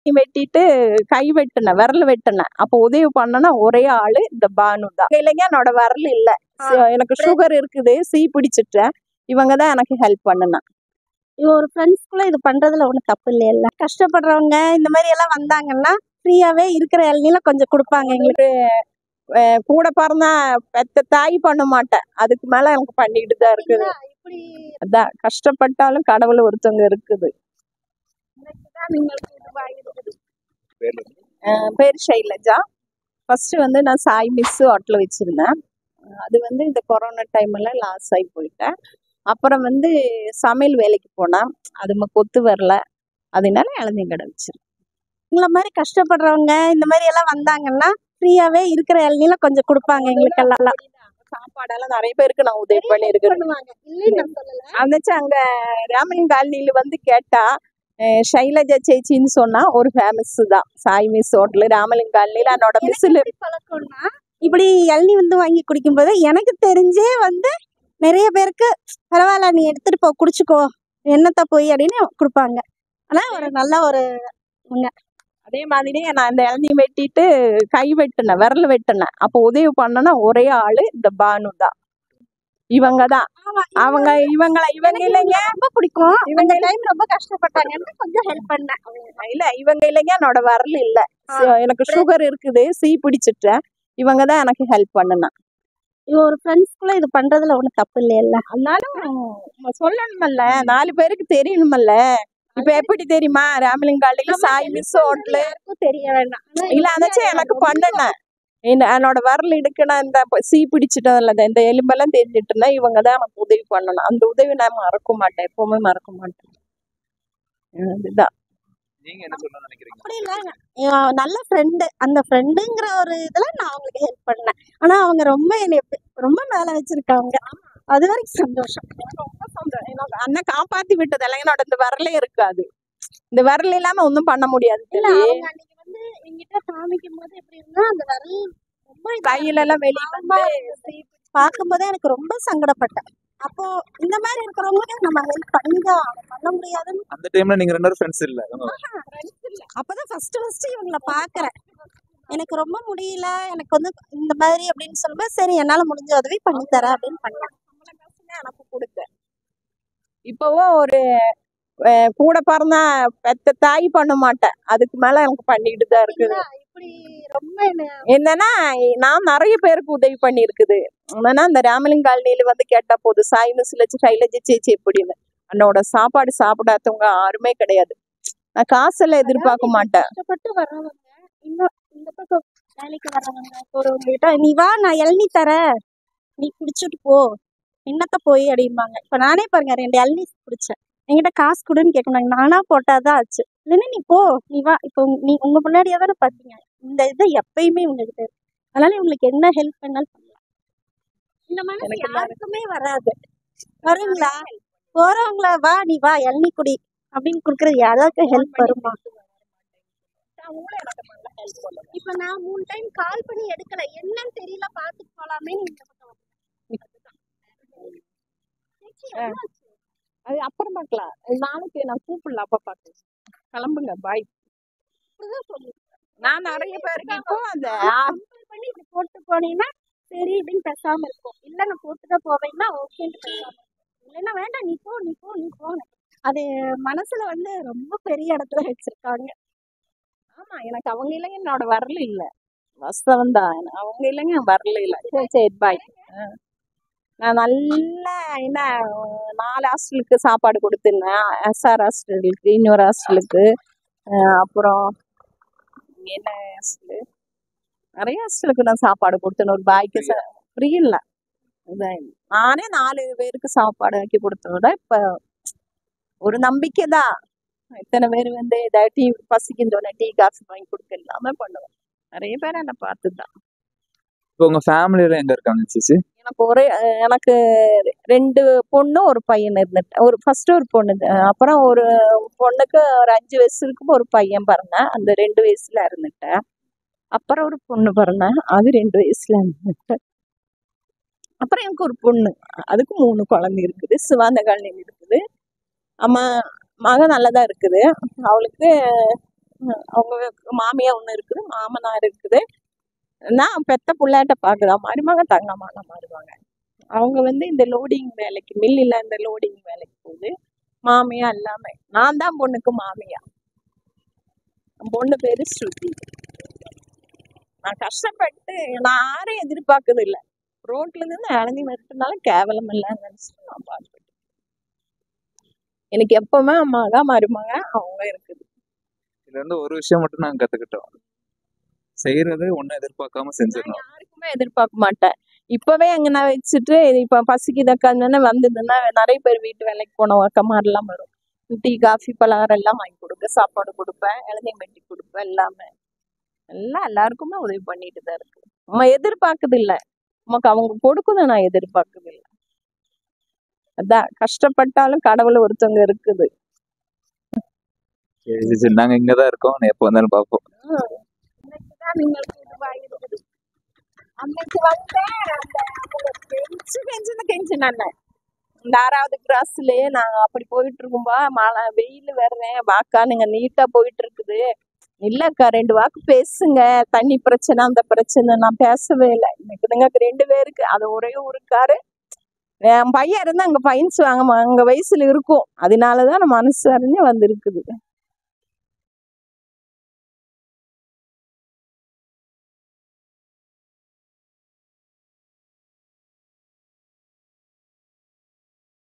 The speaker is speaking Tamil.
வெட்டிட்டு கை வெட்டினேன் விரல் வெட்டினேன் அப்போ உதவி பண்ணனா ஒரே ஆளு இந்த பானு தான் இல்லைங்க என்னோட விரல் இல்ல ச- எனக்கு சுகர் இருக்குது சீ பிடிச்சிட்டேன் இவங்க தான் எனக்கு ஹெல்ப் பண்ணுனேன் இவ ஒரு ஃப்ரெண்ட்ஸ்குள்ள இது பண்றதுல ஒன்றும் தப்பு இல்லையில கஷ்டப்படுறவங்க இந்த மாதிரி எல்லாம் வந்தாங்கன்னா ஃப்ரீயாவே இருக்கிற இளநில கொஞ்சம் கொடுப்பாங்க எங்களுக்கு அஹ் கூட பிறந்தா பெத்த தாய் பண்ண மாட்டேன் அதுக்கு மேல எனக்கு பண்ணிட்டு தான் இருக்குது இப்படி அதான் கஷ்டப்பட்டாலும் கடவுள் ஒருத்தவங்க இருக்குது தான் നിങ്ങൾക്ക് இதுவாகிருக்குது அஹ் பேர் ஷைலஜா ஃபர்ஸ்ட் வந்து நான் சாய் மிஸ் ஹோட்டல் வச்சிருந்தேன் அஹ் அது வந்து இந்த கொரோனா டைம்ல லாஸ் ஆகி போயிட்டேன் அப்புறம் வந்து சமையல் வேலைக்கு போனேன் அது ம- கொத்து வரல அதனால இளநீ கடை வச்சிருக்கேன் உங்களை மாதிரி கஷ்டப்படுறவங்க இந்த மாதிரி எல்லாம் வந்தாங்கன்னா ஃப்ரீயாவே இருக்கிற இளநில கொஞ்சம் கொடுப்பாங்க எங்களுக்கு எல்லாம் சாப்பாடெல்லாம் நிறைய பேருக்கு நான் உதவி பண்ணியிருக்கிறேன் பண்ணுவாங்க இல்லைன்னு நான் சொல்லல அதாச்சும் அங்க ராமலிங்க காலனியில வந்து கேட்டா அஹ் ஷைலஜா சேச்சின்னு சொன்னா ஒரு ஃபேமஸ் தான் சாய் மிஸ் ஹோட்டல் ராமலிங்க காலனியில என்னோட மிஸ்ல எப்படி பழக்கம்னா இப்படி இளநீ வந்து வாங்கி குடிக்கும்போது எனக்கு தெரிஞ்சே வந்து நிறைய பேருக்கு பரவாயில்ல நீ எடுத்துட்டு போ குடிச்சுக்கோ என்னத்த போய் அப்படின்னு கொடுப்பாங்க ஆனா ஒரு நல்ல ஒரு அதே மாதிரி நான் இந்த இளநீ வெட்டிட்டு கை வெட்டினேன் விரல் வெட்டினேன் அப்போ உதவி பண்ணனா ஒரே ஆளு இந்த பானு தான் இவங்க தான் அவங்க இவங்கள இவங்க எனக்கு இல்லைங்க இவங்களை ரொம்ப பிடிக்கும் இவங்க இந்த டைம் ரொம்ப கஷ்டப்பட்டாங்கன்னு கொஞ்சம் ஹெல்ப் பண்ணேன் இல்ல இவங்க இல்லைங்க என்னோட விரல் இல்ல ச- எனக்கு சுகர் இருக்குது சீ பிடிச்சிட்டேன் இவங்க தான் எனக்கு ஹெல்ப் பண்ணுனேன் இவ ஒரு ஃப்ரெண்ட்ஸ்குள்ள இது பண்றதுல ஒன்றும் தப்பு இல்லையில அதனாலும் நம்ம சொல்லணுமல்ல நாலு பேருக்கு தெரியணுமல்ல இப்ப எப்படி தெரியுமா ராமலிங்க காலையில சாய் மிஸ் ஹோட்டல் யாருக்கும் தெரிய வேண்டாம் ஆனா இல்ல அதாச்சும் எனக்கு பண்ணுனேன் என்ன- என்னோட விரல் இடுக்குனா இந்த ப- சீ பிடிச்சிட்டதுல இந்த எலும்பெல்லாம் தெரிஞ்சிட்டுனா இவங்க தான் எனக்கு உதவி பண்ணணும் அந்த உதவி நான் மறக்க மாட்டேன் எப்பவுமே மறக்க மாட்டேன் அஹ் இதுதான் நீங்க என்ன சொல்ல நினைக்கிறீங்க அப்படி இல்ல இவன் நல்ல ஃப்ரெண்டு அந்த ஃப்ரெண்டுங்கிற ஒரு இதுல நான் அவங்களுக்கு ஹெல்ப் பண்ணேன் ஆனா அவங்க ரொம்ப என்னை எப்ப- ரொம்ப மேல வச்சிருக்காங்க அது வரைக்கும் சந்தோஷம் ரொம்ப சந்தோஷம். என்னோட அண்ணன் காப்பாத்தி விட்டதெல்லாம் என்னோட இந்த விரலே இருக்காது இந்த விரல் இல்லாம ஒண்ணும் பண்ண முடியாது இல்ல தம்பி. அவங்க அன்னைக்கு வந்து என்கிட்ட காமிக்கும் போது எப்படி இருந்தா அந்த விரல் ரொம்ப இதா கையில எல்லாம் வெளியே பாவமா வந்து பார்க்கும்போதே எனக்கு ரொம்ப சங்கடப்பட்டேன் அப்போ இந்த மாதிரி இருக்கிறவங்களுக்கு நம்ம ஹெல்ப் பண்ணிதான் ஆகணும். பண்ண முடியாதுன்னு அந்த டைம்ல நீங்க ரெண்டு பேரும் ஃப்ரெண்ட்ஸ் இல்ல அப்பதான் ஃபர்ஸ்ட் ஃபர்ஸ்ட் இவங்கள பாக்குறேன் எனக்கு ரொம்ப முடியல எனக்கு வந்து இந்த மாதிரி அப்படின்னு சொல்லும்போது சரி என்னால முடிஞ்ச உதவி பண்ணி தரேன் அப்படின்னு பண்ணேன் சம்பள காசுல எனக்கு கொடுத்தேன் இப்பவும் ஒரு அஹ், கூட பிறந்தா பெத்த தாய் பண்ண மாட்டேன் அதுக்கு மேல எனக்கு பண்ணிட்டு தான் இருக்குது இல்ல, இப்படி ரொம்ப என்ன என்னன்னா நான் நிறைய பேருக்கு உதவி பண்ணியிருக்குது என்னன்னா இந்த ராமலிங்க காலனியில வந்து கேட்டா போதும் சாய் மிஸ்ல கைலஜி சேச்சி எப்படின்னு என்னோட சாப்பாடு சாப்பிடாதவங்க யாருமே கிடையாது நான் காசெல்லாம் எதிர்பார்க்க மாட்டேன் கஷ்டப்பட்டு வர்றவங்க இன்னும் இந்த பக்கம் வேலைக்கு வர்றவங்க போறவங்க கிட்ட நீ வா நான் இளநீ தரேன் நீ குடிச்சிட்டு போ என்னத்த போய் அப்படிம்பாங்க இப்ப நானே பாருங்க ரெண்டு இளநீ குடிச்சேன் என்கிட்ட காசு கொடுன்னு கேட்கணும் நானா போட்டாதான் ஆச்சு இல்லைன்னா நீ போ நீ வா இப்போ உங்க- நீ உங்க முன்னாடியே தானே பாத்தீங்க இந்த இது எப்பயுமே உங்ககிட்ட இருக்கு அதனால உங்களுக்கு என்ன ஹெல்ப் பண்ணாலும் பண்ணலாம் இந்த மனசு எனக்கு எல்லாரும் யாருக்குமே வராது வருங்களா போறவங்கள வா நீ வா இளநீ குடி அப்படின்னு குடுக்கறது யாராவது ஹெல்ப் வருமா அவங்களும் எனக்கு நல்லா help பண்ணுவாங்க. இப்ப நான் மூணு டைம் கால் பண்ணி எடுக்கல என்னன்னு தெரியல பாத்துட்டு போலாமே நீங்க அது அப்புறம் பார்க்கலாம் நாளைக்கு நான் கூப்பிடல அப்ப பார்க்கலாம் கிளம்புங்க பாய் நான் நிறைய பேருக்கு இப்போ அந்த கம்பல் பண்ணி இப்படி போட்டு போனீங்கன்னா சரி அப்படின்னு பேசாம இருக்கும் இல்ல நான் போட்டுதான் போவேன்னா ஓகேன்னு பேசாம இருக்கும். இல்லைன்னா வேண்டாம் நீ போ நீ போ நீ போ அது மனசுல வந்து ரொம்ப பெரிய இடத்துல வச்சிருக்காங்க ஆமா எனக்கு அவங்க இல்லைங்க என்னோட வரல இல்ல வாஸ்தவம் தான் அவங்க இல்லைங்க என் வரல இல்ல சரி சரி பாய் நான் நல்லா என்ன நாலு ஹாஸ்டலுக்கு சாப்பாடு கொடுத்துருந்தேன் எஸ்ஆர் ஹாஸ்டலுக்கு இன்னொரு ஹாஸ்டலுக்கு அப்புறம் என்ன ஹாஸ்டலு நிறைய ஹாஸ்டலுக்கு நான் சாப்பாடு கொடுத்தேன் ஒரு பாய்க்கு ஃப்ரீ இல்லை நானே நாலு பேருக்கு சாப்பாடு ஆக்கி கொடுத்தோட இப்ப ஒரு நம்பிக்கை தான் இத்தனை பேர் வந்து ஏதாவது டீ பசிக்குந்தோடனே டீ காஃபி வாங்கி கொடுக்க எல்லாமே பண்ணுவேன் நிறைய பேர் என்னை பார்த்து தான் இப்போ உங்க ஃபேமிலியில எங்க இருக்காங்க சிசி எனக்கு ஒரே அஹ் எனக்கு ரெண்டு பொண்ணு ஒரு பையன் இருந்துட்டு ஒரு ஃபர்ஸ்ட் ஒரு பொண்ணு அஹ் அப்புறம் ஒரு பொண்ணுக்கு ஒரு அஞ்சு வயசு இருக்கும் ஒரு பையன் பிறந்தேன் அந்த ரெண்டு வயசுல இருந்துட்டேன் அப்புறம் ஒரு பொண்ணு பிறந்தேன் அது ரெண்டு வயசுல இருந்துட்டேன் அப்புறம் எனக்கு ஒரு பொண்ணு அதுக்கு மூணு குழந்தை இருக்குது சிவாந்த காலனி இருக்குது அம்மா மக நல்லதா இருக்குது அவளுக்கு ம், அவங்க மாமியா ஒண்ணு இருக்குது மாமனார் இருக்குது நான் பெத்த புள்ளாட்ட பாக்குறேன் மருமக தங்கமான மருமக அவங்க வந்து இந்த லோடிங் வேலைக்கு மில்லில் இந்த லோடிங் வேலைக்கு போகுது மாமியா எல்லாமே நான் தான் பொண்ணுக்கு மாமியா என் பொண்ணு பேரு ஸ்ருதி நான் கஷ்டப்பட்டு நான் யாரையும் எதிர்பார்க்கறது இல்லை ரோட்ல இருந்து இறங்கி நிறுத்தினால கேவலம் இல்லைன்னு நினைச்சிட்டு நான் பார்ப்பேன் எனக்கு எப்பவுமே அம்மா தான் மருமக அவங்க இருக்குது இதுல இருந்து ஒரு விஷயம் மட்டும் நாங்க கத்துக்கிட்டோம் செய்யறது ஒன்னும் எதிர்பார்க்காம நான் செஞ்சிடணும் யாருக்குமே எதிர்பார்க்க மாட்டேன் இப்பவே அங்க நான் வச்சுட்டு இப்ப பசிக்குது உட்காந்துன்னு வந்ததுன்னா நிறைய பேர் வீட்டு வேலைக்கு போனவங்க அக்கமாரெல்லாம் வரும் டீ காஃபி பலகாரம் எல்லாம் வாங்கி கொடுக்க சாப்பாடு கொடுப்பேன் இளநீர் மெட்டி கொடுப்பேன் எல்லாமே எல்லாம் எல்லாருக்குமே உதவி பண்ணிட்டு தான் இருக்கு நம்ம எதிர்பார்க்குது இல்ல நமக்கு அவங்க கொடுக்குது நான் எதிர்பார்க்குது இல்ல அதான் கஷ்டப்பட்டாலும் கடவுள் ஒருத்தவங்க இருக்குது சரி சரி, சரி நாங்க இங்கதான் இருக்கோம் நான் எப்போ வந்தாலும் பார்ப்போம் இன்னைக்குதான் നിങ്ങൾക്ക് இதுவாயிருக்குது அன்னைக்கு வந்தேன் அந்த அவங்க கெஞ்சு கெஞ்சுன்னு கெஞ்சினாங்க இந்த ஆறாவது கிராஸ்லயே நாங்க அப்படி போயிட்டு இருக்கும்பா மழை வெயில் வர்றேன் வாக்கா நீங்க நீட்டா போயிட்டு இருக்குது இல்லக்கா ரெண்டு வாக்கு பேசுங்க தண்ணி பிரச்சனை அந்த பிரச்சனை நான் பேசவே இல்லை இன்னைக்கு நீங்க ரெண்டு பேருக்கு அது ஒரே ஊருக்காரு என் பையன் இருந்தா அங்க பையன்ஸ் வாங்க அங்க வயசுல இருக்கும் அதனாலதான் நான் மனசு அறிஞ்சு வந்திருக்குது